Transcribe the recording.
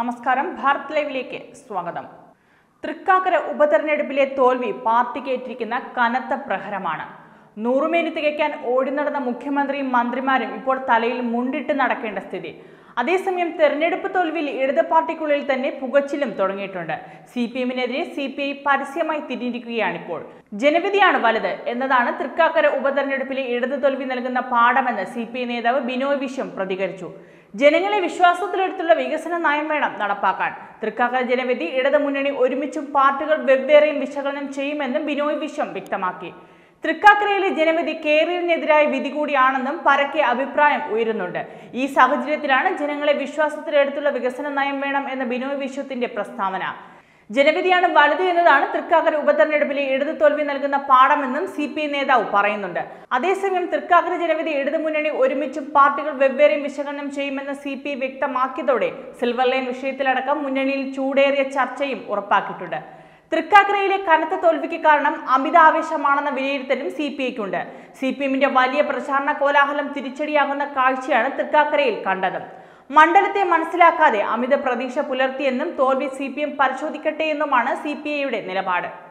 നമസ്കാരം ഭാരത് ലൈവിലേക്ക് സ്വാഗതം തൃക്കാക്കര ഉപതെരഞ്ഞെടുപ്പിലെ തോൽവി പാർട്ടിക്കേറ്റിരിക്കുന്ന കനത്ത പ്രഹരമാണ് നൂറുമേനി തികയ്ക്കാൻ ഓടി നടന്ന മുഖ്യമന്ത്രിയും മന്ത്രിമാരും ഇപ്പോൾ തലയിൽ മുണ്ടിട്ട് നടക്കേണ്ട സ്ഥിതി അതേസമയം തെരഞ്ഞെടുപ്പ് തോൽവിയിൽ ഇടത് പാർട്ടിക്കുള്ളിൽ തന്നെ പുകച്ചിലും തുടങ്ങിയിട്ടുണ്ട് സി പി എമ്മിനെതിരെ സി പി ഐ പരസ്യമായി തിരിഞ്ഞിരിക്കുകയാണിപ്പോൾ ജനവിധിയാണ് വലുത് എന്നതാണ് തൃക്കാക്കര ഉപതെരഞ്ഞെടുപ്പിലെ ഇടത് തോൽവി നൽകുന്ന പാഠമെന്ന് സി പി ഐ നേതാവ് ബിനോയ് വിശ്വം പ്രതികരിച്ചു ജനങ്ങളെ വിശ്വാസത്തിലെടുത്തുള്ള വികസന നയം വേണം നടപ്പാക്കാൻ തൃക്കാക്കര ജനവിധി ഇടത് മുന്നണി ഒരുമിച്ചും പാർട്ടികൾ വെവ്വേറെയും വിശകലനം ചെയ്യുമെന്നും ബിനോയ് വിശ്വം വ്യക്തമാക്കി തൃക്കാക്കരയിലെ ജനവിധി കേരളത്തിനെതിരായ വിധി കൂടിയാണെന്നും പരക്കെ അഭിപ്രായം ഉയരുന്നുണ്ട് ഈ സാഹചര്യത്തിലാണ് ജനങ്ങളെ വിശ്വാസത്തിലെടുത്തുള്ള വികസന നയം വേണം എന്ന ബിനോയ് വിശ്വത്തിന്റെ പ്രസ്താവന ജനവിധിയാണ് വലുത് എന്നതാണ് തൃക്കാക്കര ഉപതെരഞ്ഞെടുപ്പിലെ ഇടതു തോൽവി നൽകുന്ന പാഠമെന്നും സി പി ഐ നേതാവ് പറയുന്നുണ്ട് അതേസമയം തൃക്കാക്കര ജനവിധി ഇടതു മുന്നണി ഒരുമിച്ചും പാർട്ടികൾ വെവ്വേറെയും വിശകലനം ചെയ്യുമെന്ന് സി പി ഐ വ്യക്തമാക്കിയതോടെ സിൽവർ ലൈൻ വിഷയത്തിലടക്കം മുന്നണിയിൽ ചൂടേറിയ ചർച്ചയും ഉറപ്പാക്കിയിട്ടുണ്ട് തൃക്കാക്കരയിലെ കനത്ത തോൽവിക്ക് കാരണം അമിതാവേശമാണെന്ന വിലയിരുത്തലും സി പി ഐക്കുണ്ട് സി പി എമ്മിന്റെ വലിയ പ്രചാരണ കോലാഹലം തിരിച്ചടിയാകുന്ന കാഴ്ചയാണ് തൃക്കാക്കരയിൽ കണ്ടത് മണ്ഡലത്തെ മനസ്സിലാക്കാതെ അമിത പ്രതീക്ഷ പുലർത്തിയെന്നും തോൽവി സി പി എം പരിശോധിക്കട്ടെ എന്നുമാണ് സി പി ഐയുടെ നിലപാട്